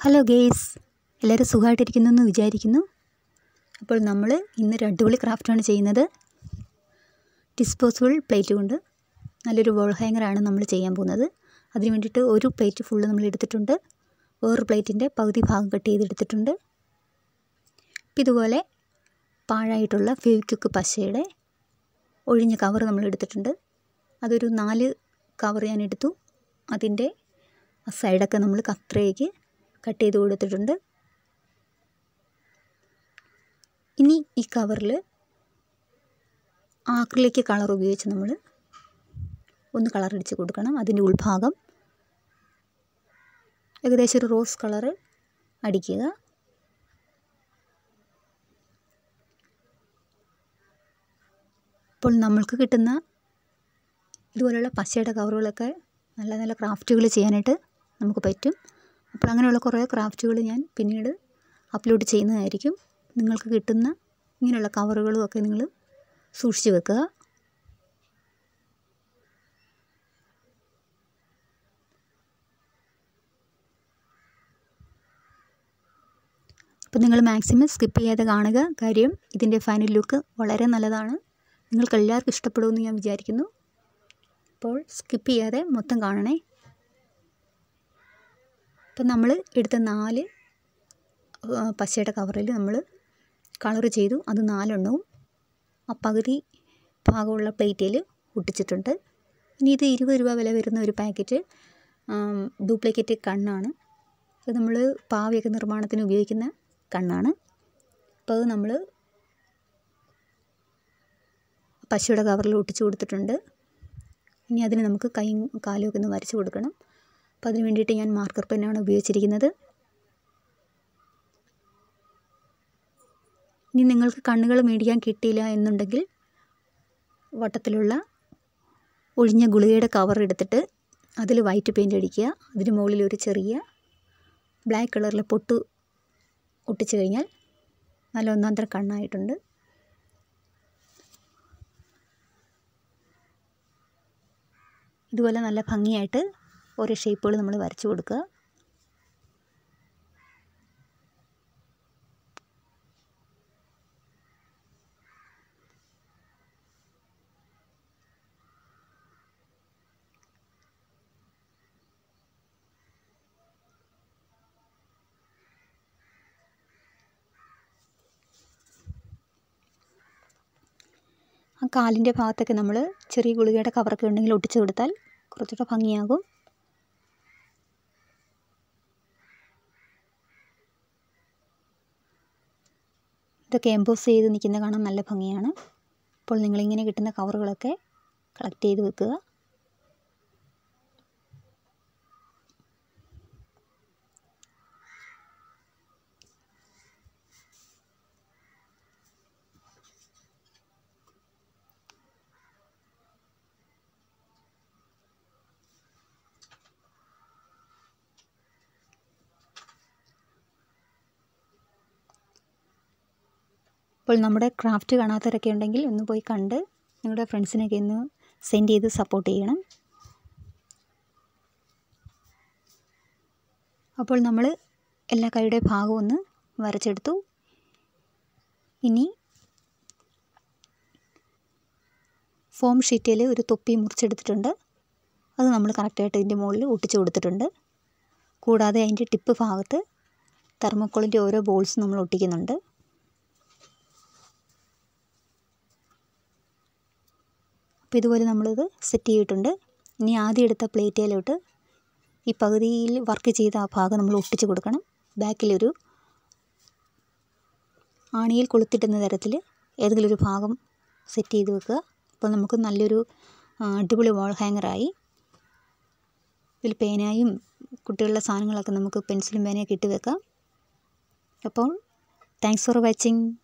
hello guys എല്ലാവരും സുഖമായിട്ടിരിക്കുന്നു എന്ന് വിചാരിക്കുന്നു അപ്പോൾ നമ്മൾ ഇന്നൊരു അടിപൊളി ക്രാഫ്റ്റാണ് ചെയ്യുന്നത് ഡിസ്പോസിബിൾ പ്ലേറ്റ് കൊണ്ട് നല്ലൊരു വോൾ ഹാങ്ങറാണ് നമ്മൾ ചെയ്യാൻ പോകുന്നത് അതിന് വേണ്ടിയിട്ട് ഒരു പ്ലേറ്റ് ഫുള്ള് നമ്മൾ എടുത്തിട്ടുണ്ട് വേറൊരു പ്ലേറ്റിൻ്റെ പകുതി ഭാഗം കട്ട് ചെയ്തെടുത്തിട്ടുണ്ട് ഇപ്പം ഇതുപോലെ പാഴായിട്ടുള്ള ഫെവിക്വിക്ക് പശയുടെ ഒഴിഞ്ഞ കവർ നമ്മൾ എടുത്തിട്ടുണ്ട് അതൊരു നാല് കവർ ഞാൻ എടുത്തു അതിൻ്റെ ആ സൈഡൊക്കെ നമ്മൾ കത്രയ്ക്ക് കട്ട് ചെയ്ത് കൊടുത്തിട്ടുണ്ട് ഇനി ഈ കവറിൽ ആക്രിലേക്ക് കളർ ഉപയോഗിച്ച് നമ്മൾ ഒന്ന് കളർ അടിച്ച് കൊടുക്കണം അതിൻ്റെ ഉൾഭാഗം ഏകദേശം ഒരു റോസ് കളറ് അടിക്കുക ഇപ്പോൾ നമ്മൾക്ക് കിട്ടുന്ന ഇതുപോലെയുള്ള പശയുടെ കവറുകളൊക്കെ നല്ല നല്ല ക്രാഫ്റ്റുകൾ ചെയ്യാനായിട്ട് നമുക്ക് പറ്റും അപ്പോൾ അങ്ങനെയുള്ള കുറേ ക്രാഫ്റ്റുകൾ ഞാൻ പിന്നീട് അപ്ലോഡ് ചെയ്യുന്നതായിരിക്കും നിങ്ങൾക്ക് കിട്ടുന്ന ഇങ്ങനെയുള്ള കവറുകളും ഒക്കെ നിങ്ങൾ സൂക്ഷിച്ച് വെക്കുക അപ്പോൾ നിങ്ങൾ മാക്സിമം സ്കിപ്പ് ചെയ്യാതെ കാണുക കാര്യം ഇതിൻ്റെ ഫൈനൽ ലുക്ക് വളരെ നല്ലതാണ് നിങ്ങൾക്ക് എല്ലാവർക്കും ഇഷ്ടപ്പെടുമെന്ന് ഞാൻ വിചാരിക്കുന്നു അപ്പോൾ സ്കിപ്പ് ചെയ്യാതെ മൊത്തം കാണണേ അപ്പം നമ്മൾ എടുത്ത നാല് പശയുടെ കവറിൽ നമ്മൾ കളർ ചെയ്തു അത് നാലെണ്ണവും ആ പകുതി ഭാഗമുള്ള പ്ലേറ്റിൽ ഒട്ടിച്ചിട്ടുണ്ട് ഇനി ഇത് ഇരുപത് രൂപ വില വരുന്ന ഒരു പാക്കറ്റ് ഡ്യൂപ്ലിക്കേറ്റ് കണ്ണാണ് അത് നമ്മൾ പാവയൊക്കെ നിർമ്മാണത്തിന് ഉപയോഗിക്കുന്ന കണ്ണാണ് അപ്പോൾ അത് നമ്മൾ പശയുടെ കവറിൽ ഒട്ടിച്ചു കൊടുത്തിട്ടുണ്ട് ഇനി അതിന് നമുക്ക് കൈയും കാലും ഒക്കെ ഒന്ന് വരച്ച് കൊടുക്കണം അപ്പോൾ അതിന് വേണ്ടിയിട്ട് ഞാൻ മാർക്കർ പെന്നാണ് ഉപയോഗിച്ചിരിക്കുന്നത് ഇനി നിങ്ങൾക്ക് കണ്ണുകൾ മേടിക്കാൻ കിട്ടിയില്ല എന്നുണ്ടെങ്കിൽ വട്ടത്തിലുള്ള ഒഴിഞ്ഞ ഗുളികയുടെ കവർ എടുത്തിട്ട് അതിൽ വൈറ്റ് പെയിൻ്റ് അടിക്കുക അതിന് മുകളിൽ ഒരു ചെറിയ ബ്ലാക്ക് കളറിലെ പൊട്ട് ഒട്ടിച്ച് കഴിഞ്ഞാൽ നല്ല ഒന്നാന്തര കണ്ണായിട്ടുണ്ട് ഇതുപോലെ നല്ല ഭംഗിയായിട്ട് ഓരോ ഷേപ്പുകൾ നമ്മൾ വരച്ചു കൊടുക്കുക ആ കാലിൻ്റെ ഭാഗത്തൊക്കെ നമ്മൾ ചെറിയ ഗുളികയുടെ കവറൊക്കെ ഉണ്ടെങ്കിൽ ഒട്ടിച്ച് കൊടുത്താൽ കുറച്ചുകൂടെ ഭംഗിയാകും ഇതൊക്കെ എംബോസ് ചെയ്ത് നിൽക്കുന്ന കാണാൻ നല്ല ഭംഗിയാണ് അപ്പോൾ നിങ്ങളിങ്ങനെ കിട്ടുന്ന കവറുകളൊക്കെ കളക്ട് ചെയ്ത് വെക്കുക അപ്പോൾ നമ്മുടെ ക്രാഫ്റ്റ് കാണാത്തവരൊക്കെ ഉണ്ടെങ്കിൽ ഒന്ന് പോയി കണ്ട് നിങ്ങളുടെ ഫ്രണ്ട്സിനൊക്കെ ഒന്ന് സെൻഡ് ചെയ്ത് സപ്പോർട്ട് ചെയ്യണം അപ്പോൾ നമ്മൾ എല്ലാ കൈയുടെ ഭാഗവും ഒന്ന് വരച്ചെടുത്തു ഇനി ഫോം ഷീറ്റിൽ ഒരു തൊപ്പി മുറിച്ചെടുത്തിട്ടുണ്ട് അത് നമ്മൾ കറക്റ്റായിട്ട് ഇതിൻ്റെ മുകളിൽ ഒട്ടിച്ച് കൊടുത്തിട്ടുണ്ട് കൂടാതെ അതിൻ്റെ ടിപ്പ് ഭാഗത്ത് തെർമോക്കോളിൻ്റെ ഓരോ ബോൾസ് നമ്മൾ ഒട്ടിക്കുന്നുണ്ട് അപ്പോൾ ഇതുപോലെ നമ്മളിത് സെറ്റ് ചെയ്തിട്ടുണ്ട് ഇനി ആദ്യം എടുത്ത പ്ലേറ്റിലോട്ട് ഈ പകുതിയിൽ വർക്ക് ചെയ്ത ആ ഭാഗം നമ്മൾ ഒട്ടിച്ച് കൊടുക്കണം ബാക്കിലൊരു ആണിയിൽ കൊളുത്തിട്ടുന്ന തരത്തിൽ ഏതെങ്കിലും ഒരു ഭാഗം സെറ്റ് ചെയ്ത് വെക്കുക അപ്പോൾ നമുക്ക് നല്ലൊരു അടിപൊളി വാൾ ഹാങ്ങറായി ഇതിൽ പേനയും കുട്ടികളുടെ സാധനങ്ങളൊക്കെ നമുക്ക് പെൻസിലും പേനയൊക്കെ ഇട്ട് വെക്കാം അപ്പോൾ താങ്ക്സ് ഫോർ വാച്ചിങ്